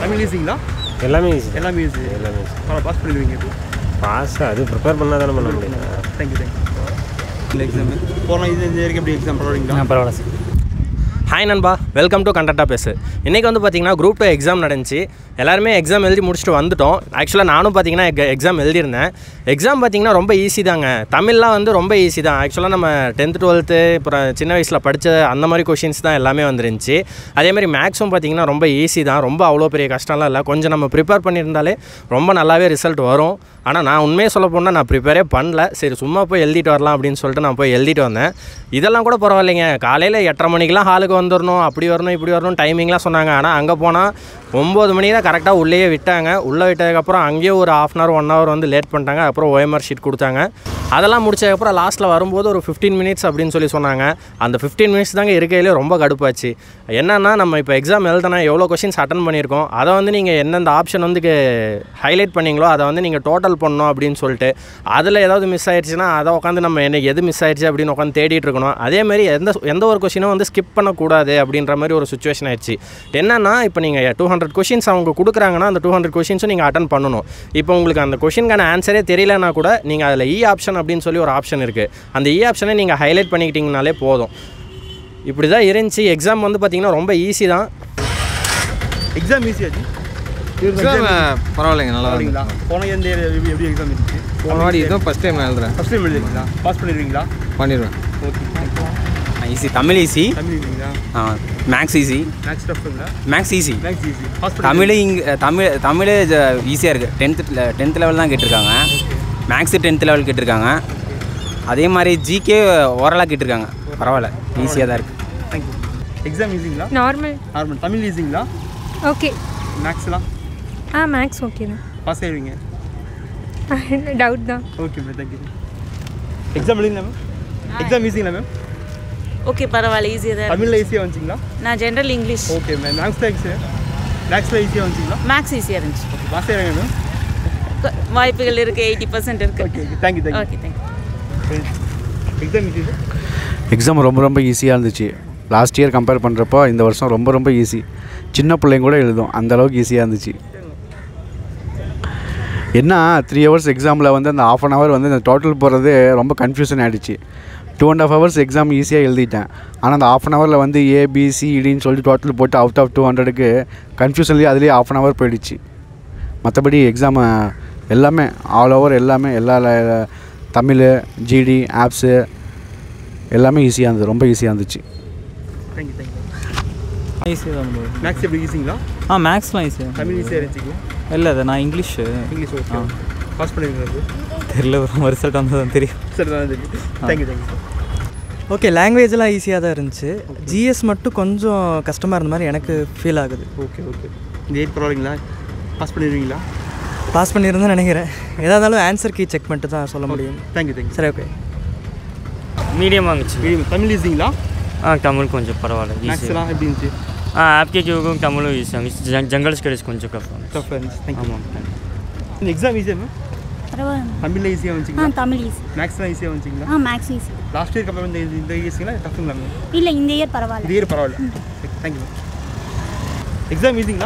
தமிழ் ஈஸிங்களா எல்லாமே ஈஸி எல்லாமே ஈஸி எல்லாமே ஈஸி பரவாயில்ல பாஸ் பண்ணிடுவீங்க இப்போ பாஸ் அது ப்ரிப்பேர் பண்ணால் தானே பண்ண முடியும் தேங்க்யூ தேங்க்யூ இல்லை எக்ஸாமு போன இது இந்த வரைக்கும் எப்படி எக்ஸாம் பரவாயில்லைங்களா பரவாயில்ல சார் ஹாய் நண்பா வெல்கம் டு கண்டக்டாக பேசு இன்றைக்கி வந்து பார்த்தீங்கன்னா குரூப் டூ எக்ஸாம் நடந்துச்சு எல்லாருமே எக்ஸாம் எழுதி முடிச்சுட்டு வந்துட்டோம் ஆக்சுவலாக நானும் பார்த்தீங்கன்னா எக்ஸாம் எழுதியிருந்தேன் எக்ஸாம் பார்த்தீங்கன்னா ரொம்ப ஈஸி தாங்க தமிழ்லாம் வந்து ரொம்ப ஈஸி தான் ஆக்சுவலாக நம்ம டென்த்து டுவெல்த்து அப்புறம் சின்ன வயசில் படித்த அந்த மாதிரி கொஷின்ஸ் தான் எல்லாமே வந்துருந்துச்சு அதேமாதிரி மேக்ஸும் பார்த்தீங்கன்னா ரொம்ப ஈஸி தான் ரொம்ப அவ்வளோ பெரிய கஷ்டம்லாம் இல்லை கொஞ்சம் நம்ம ப்ரிப்பேர் பண்ணியிருந்தாலே ரொம்ப நல்லாவே ரிசல்ட் வரும் ஆனால் நான் உண்மையை சொல்ல போனால் நான் ப்ரிப்பேரே பண்ணல சரி சும்மா போய் எழுதிட்டு வரலாம் அப்படின்னு சொல்லிட்டு நான் போய் எழுதிட்டு வந்தேன் இதெல்லாம் கூட பரவாயில்லைங்க காலையில் எட்டரை மணிக்கெலாம் ஹாலுக்கு வந்துடணும் அப்படி வரணும் இப்படி வரணும் டைமிங்லாம் சொன்னாங்க ஆனால் அங்கே போனால் ஒம்பது மணி தான் கரெக்டாக உள்ளேயே விட்டாங்க உள்ளே விட்டதுக்கப்புறம் அங்கேயே ஒரு half an hour one hour வந்து லேட் பண்ணிட்டாங்க அப்புறம் ஓஎம்ஆர் ஷீட் கொடுத்தாங்க அதெல்லாம் முடிச்சதுக்கப்புறம் லாஸ்ட்டில் வரும்போது ஒரு ஃபிஃப்டீன் மினிட்ஸ் அப்படின்னு சொல்லி சொன்னாங்க அந்த ஃபிஃப்டீன் மினிட்ஸ் தாங்க இருக்கையிலே ரொம்ப கடுப்பாச்சு என்னன்னா நம்ம இப்போ எக்ஸாம் எழுதுனா எவ்வளோ கொஷின்ஸ் அட்டன் பண்ணியிருக்கோம் அதை வந்து நீங்கள் எந்தெந்த ஆப்ஷன் வந்து ஹைலைட் பண்ணீங்களோ அதை வந்து நீங்கள் டோட்டல் பண்ணணும் அப்படின்னு சொல்லிட்டு அதில் ஏதாவது மிஸ் ஆயிடுச்சுன்னா அதை உட்காந்து நம்ம என்ன எது மிஸ் ஆயிடுச்சு அப்படின்னு உட்காந்து தேடிட்டு இருக்கணும் அதேமாதிரி எந்த எந்த ஒரு கொஷினும் வந்து ஸ்கிப் பண்ணக்கூடாது அப்படின்ற மாதிரி ஒரு சுச்சுவேஷன் ஆயிடுச்சு என்னன்னா இப்போ நீங்கள் டூ ஹண்ட்ரட் கொஷின்ஸ் அவங்க கொடுக்குறாங்கன்னா அந்த டூ ஹண்ட்ரட் கொஷின்ஸும் நீங்கள் அட்டன் பண்ணணும் இப்போ உங்களுக்கு அந்த கொஷினுக்கான ஆன்சரே தெரியலனா கூட நீங்கள் அதில் இ ஆப்ஷன் அப்படின்னு சொல்லி ஒரு ஆப்ஷன் இருக்குது அந்த இ ஆப்ஷனை நீங்கள் ஹைலைட் பண்ணிக்கிட்டிங்கனாலே போதும் இப்படி தான் இருந்துச்சு எக்ஸாம் வந்து பார்த்திங்கன்னா ரொம்ப ஈஸி தான் எக்ஸாம் ஈஸியாச்சு எக்ஸாம் பரவாயில்லைங்க நல்லா இருக்கு சரிங்களா போன எந்த year எப்படி எப்படி எக்ஸாம் இருந்துச்சு போன வாட்டி இதுதான் ஃபஸ்ட் டைம் நான் எழுதுறேன் ஃபஸ்ட் டைம் எழுதிருக்கீங்களா பாஸ் பண்ணிடுவீங்களா பண்ணிடுவேன் okay easy Tamil easy Tamil எழுதிங்களா மேக்ஸ் ஈஸி மேக்ஸ் டஃப்ங்களா maths easy maths easy pass Tamil இங்கே தமிழ் தமிழ் ஈஸியாக இருக்குது டென்த்து டென்த் லெவல் தான் கேட்டிருக்காங்க மேக்ஸு டென்த் லெவல் கேட்டிருக்காங்க அதே மாதிரி ஜிகே ஓரலாக கேட்டிருக்காங்க பரவாயில்ல ஈஸியாக தான் இருக்குது தேங்க்யூ எக்ஸாம் ஈஸிங்களா நார்மல் நார்மல் தமிழ் ஈஸிங்களா ஓகே மேக்ஸ்லாம் ஆ மேக்ஸ் ஓகே தான் பாஸ் ஆயிடுவீங்க டவுட் தான் ஓகே மேம் தேங்க்யூ எக்ஸாம் எழுதிங்களா மேம் எக்ஸாம் ஈஸிங்களா மேம் ஓகே பரவாயில்ல ஈஸியாக தான் இருக்கு. தமிழில் ஈஸியாக வந்துச்சிங்களா நான் ஜென்ரல் இங்கிலீஷ் ஓகே மேம் மேக்ஸில் ஈஸியாக மேக்ஸில் ஈஸியாக வந்துச்சிங்களா மேக்ஸ் ஈஸியாக இருந்துச்சு ஓகே பாஸ் ஆயிடுங்க மேம் கொ- வாய்ப்புகள் இருக்குது எயிட்டி பர்சன்ட் ஓகே இருக்குது okay thank you thank you okay thank you exam easy exam ரொம்ப ரொம்ப ஈஸியாக இருந்துச்சு லாஸ்ட் இயர் கம்பேர் பண்ணுறப்போ இந்த வருஷம் ரொம்ப ரொம்ப ஈஸி சின்ன பிள்ளைங்க கூட எழுதும் அந்த அளவுக்கு ஈஸியாக இருந்துச்சு என்ன த்ரீ ஹவர்ஸ் எக்ஸாமில் வந்து அந்த ஆஃப் அன் ஹவர் வந்து அந்த டோட்டல் போகிறது ரொம்ப கன்ஃபியூஷன் ஆகிடுச்சு two and half hours exam ஈஸியாக எழுதிட்டேன் ஆனால் அந்த ஆஃப் அன் ஹவரில் வந்து ஏபிசிடின்னு சொல்லிட்டு டோட்டல் போட்டு அவுட் ஆஃப் டூ ஹண்ட்ரடுக்கு கன்ஃபியூஷன்லேயே அதுலேயே ஆஃப் அன் ஹவர் போயிடுச்சு மற்றபடி எக்ஸாம் எல்லாமே ஆல் ஓவர் எல்லாமே எல்லா ல- தமிழ் ஜிடி ஆப்ஸு எல்லாமே ஈஸியாக இருந்தது ரொம்ப ஈஸியாக இருந்துச்சு தேங்க்யூ தேங்க்யூ ஈஸி தான் ப்ரோ மேக்ஸ் எப்படி ஈஸிங்களா ஆ மேக்ஸ்லாம் ஈஸி தமிழ் ஈஸியாக இருந்துச்சிங்களா இல்லை அது நான் இங்கிலீஷு இங்கிலீஷ் ஓகே பாஸ் பண்ணிடுவீங்களா ப்ரோ தெரியல ப்ரோ ரிசல்ட் வந்தது தான் தெரியும் சரி தான் தெரியும் தேங்க்யூ தேங்க்யூ சார் ஓகே லாங்குவேஜ்லாம் ஈஸியாக தான் இருந்துச்சு ஜிஎஸ் மட்டும் கொஞ்சம் கஷ்டமாக இருந்த மாதிரி எனக்கு ஃபீல் ஆகுது ஓகே ஓகே இந்த எயிட் பரவாயில்லைங்களா பாஸ் பண்ணிடுவீங்களா பாஸ் பண்ணியிருந்தேன் நினைக்கிறேன் எதாக இருந்தாலும் ஆன்சர் கீ செக் பண்ணிட்டு தான் சொல்ல முடியும் தேங்க்யூ தேங்க்யூ சரி ஓகே மீடியம் வாங்குச்சு மீடியம் தமிழ் ஈஸிங்களா ஆ தமிழ் கொஞ்சம் பரவாயில்ல ஈஸி மேக்ஸ்லாம் எப்படி இருந்துச்சு ஆ ஆப்டிடியூடும் தமிழும் ஈஸி இருந்துச்சு ஜங்கல் ஸ்டடிஸ் கொஞ்சம் கஷ்டம் டஃப்பாக இருந்துச்சு தேங்க்யூ ஆமாம் இந்த எக்ஸாம் ஈஸியாக மேம் பரவாயில்ல தமிழில் ஈஸியாக ஆ வந்துச்சிங்களா தமிழ் ஈஸி மேக்ஸ்லாம் ஈஸியாக வந்துச்சிங்களா ஆ maths easy last year compare இந்த இந்த ஈஸிங்களா டஃப்புங்களா மேம் இல்லை இந்த இயர் பரவாயில்ல இது இயர் பரவாயில்ல தேங்க்யூ மேம் எக்ஸாம் ஈஸிங்களா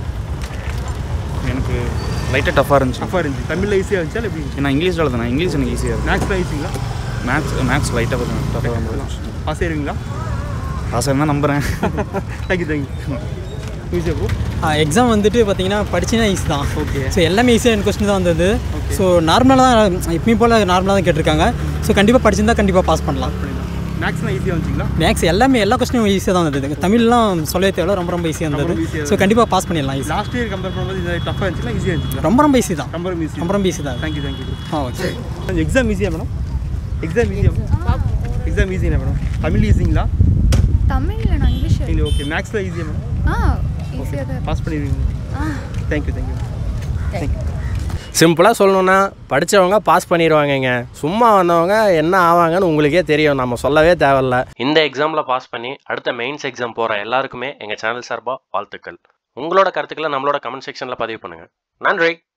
எனக்கு லைட்டாக டஃப்பாக இருந்துச்சு டஃப்பாக இருந்துச்சு தமிழில் ஈஸியாக இருந்துச்சா இல்லை எப்படி இருந்துச்சு நான் இங்கிலீஷ் எழுதுனேன் இங்கிலீஷ் எனக்கு ஈஸியாக இருக்கும் மேக்ஸ்லாம் ஈஸிங்களா மேக்ஸ் மேக்ஸ் லைட்டாக கொஞ்சம் டஃப்பாக தான் போச்சு பாஸ் ஆயிருவீங்களா ஆசை தான் நம்புகிறேன் தேங்க்யூ தேங்க்யூ ஈஸியாக ப்ரோ எக்ஸாம் வந்துட்டு பார்த்தீங்கன்னா படிச்சினா ஈஸி தான் ஓகே ஸோ எல்லாமே ஈஸியாக கொஸ்டின் தான் வந்தது ஸோ நார்மலாக தான் எப்பயும் போல் நார்மலாக தான் கேட்டிருக்காங்க ஸோ கண்டிப்பாக படிச்சிருந்தா கண்டிப்பாக பாஸ் பண்ணலாம் மேக்ஸ்லாம் ஈஸியாக வந்துச்சிங்களா மேக்ஸ் எல்லாமே எல்லா கொஸ்டினும் ஈஸியாக தான் வந்தது தமிழ்லாம் சொல்லவே தேவை ரொம்ப ரொம்ப ஈஸியாக ரொம்ப இருந்தது easy ஆ ஸோ கண்டிப்பாக பாஸ் பண்ணிடலாம் ஈஸி லாஸ்ட் இயர் கம்பேர் பண்ணும்போது இது டஃப்பாக இருந்துச்சுங்களா ஈஸியாக இருந்துச்சுங்களா ரொம்ப ரொம்ப ஈஸி தான் ரொம்ப ரொம்ப ஈஸி ரொம்ப ரொம்ப ஈஸி தான் தேங்க்யூ தேங்க்யூ ஆ ஓகே எக்ஸாம் ஈஸியா மேடம் எக்ஸாம் ஈஸியா எக்ஸாம் ஈஸியா மேடம் தமிழ் ஈஸிங்களா தமிழில் நான் இங்கிலீஷ் இல்லை ஓகே மேக்ஸில் ஈஸியா மேடம் ஆ ஈஸியாக தான் பாஸ் பண்ணிடுவீங்க தேங்க்யூ தேங்க்யூ தேங்க்யூ சிம்பிளாக சொல்லணுன்னா படித்தவங்க பாஸ் பண்ணிடுவாங்கங்க சும்மா வந்தவங்க என்ன ஆவாங்கன்னு உங்களுக்கே தெரியும் நம்ம சொல்லவே தேவையில்ல இந்த எக்ஸாமில் பாஸ் பண்ணி அடுத்த மெயின்ஸ் எக்ஸாம் போகிற எல்லாருக்குமே எங்கள் சேனல் சார்பாக வாழ்த்துக்கள் உங்களோட கருத்துக்களை நம்மளோட கமெண்ட் செக்ஷனில் பதிவு பண்ணுங்கள் நன்றி